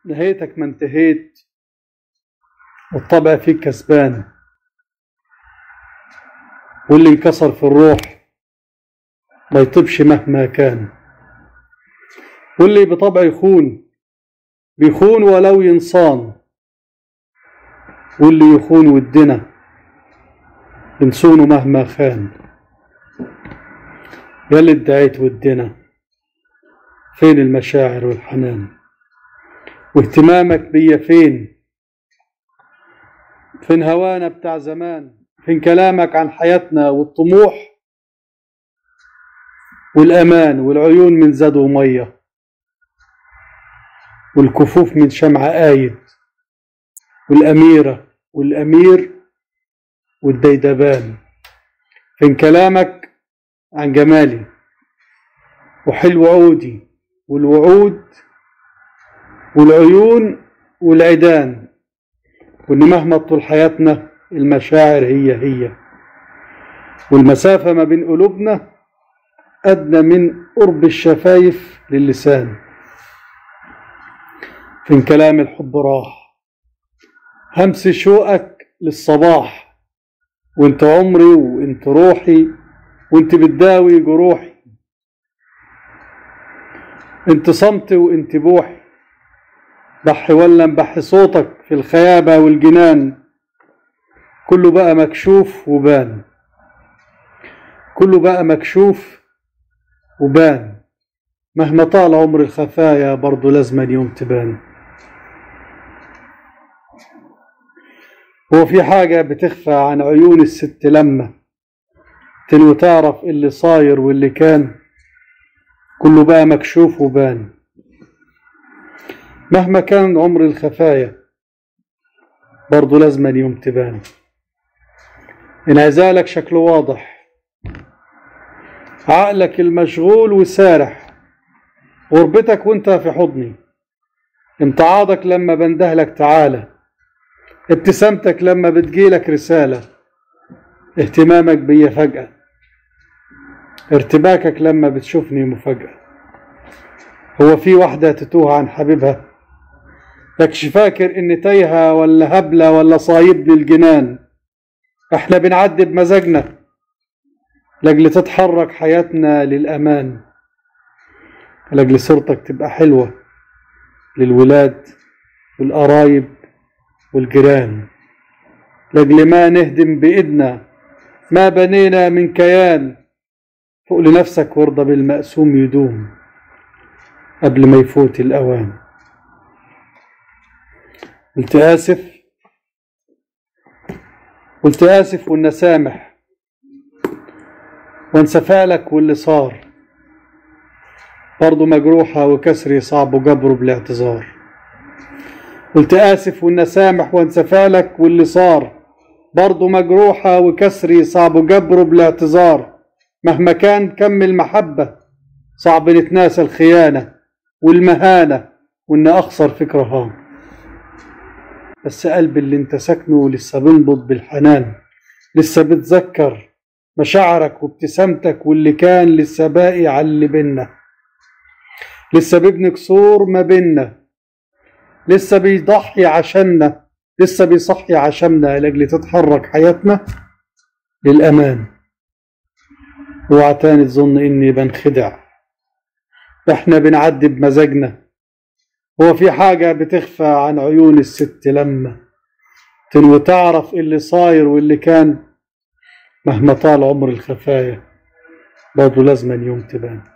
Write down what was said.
نهايتك ما انتهيت والطبع فيك كسبان واللي انكسر في الروح ما يطيبش مهما كان واللي بطبع يخون بيخون ولو ينصان واللي يخون ودنا بنصونه مهما خان يا اللي ادعيت ودنا فين المشاعر والحنان واهتمامك بيا فين فين هوانا بتاع زمان فين كلامك عن حياتنا والطموح والأمان والعيون من زاد ومية والكفوف من شمعة آيد والأميرة والأمير والديدبان فين كلامك عن جمالي وحلو عودي والوعود والعيون والعيدان وإن مهما طول حياتنا المشاعر هي هي والمسافة ما بين قلوبنا أدنى من قرب الشفايف للسان فين كلام الحب راح همس شوقك للصباح وانت عمري وانت روحي وانت بتداوي جروحي انت صمتي وانت بوحي بحي ولا بحي صوتك في الخيابة والجنان كله بقى مكشوف وبان كله بقى مكشوف وبان مهما طال عمر الخفايا برضو لازم يوم تبان هو في حاجة بتخفى عن عيون الست لما تلو تعرف اللي صاير واللي كان كله بقى مكشوف وبان مهما كان عمر الخفايا برضو لازم يوم تبان انعزالك شكله واضح عقلك المشغول وسارح غربتك وانت في حضني امتعاضك لما بندهلك تعالى ابتسامتك لما بتجيلك رسالة اهتمامك بيا فجأة ارتباكك لما بتشوفني مفاجأة هو في واحدة تتوه عن حبيبها يكش فاكر ان تايهة ولا هبلة ولا صايب للجنان احنا بنعدي بمزاجنا لاجل تتحرك حياتنا للأمان لاجل صورتك تبقى حلوة للولاد والقرايب والجيران لاجل ما نهدم بإيدنا ما بنينا من كيان فوق لنفسك وارضى بالمقسوم يدوم قبل ما يفوت الأوان قلت آسف قلت آسف وإن سامح وانسى فعلك واللي صار برضه مجروحة وكسري صعب وجبره بالاعتذار قلت آسف وإن سامح وانسى فعلك واللي صار برضه مجروحة وكسري صعب وجبره بالاعتذار مهما كان كم المحبة صعب نتناسى الخيانة والمهانة وإن أخسر فكرها بس قلبي اللي انت ساكنه لسه بينبض بالحنان لسه بتذكر مشاعرك وابتسامتك واللي كان لسه باقي على اللي بينا لسه بيبني كسور ما بينا لسه بيضحي عشاننا لسه بيصحي عشاننا لاجل تتحرك حياتنا للأمان اوعى تاني تظن اني بنخدع احنا بنعدي بمزاجنا هو في حاجة بتخفى عن عيون الست لما تنو تعرف اللي صاير واللي كان مهما طال عمر الخفايا برضه لازم يوم تبان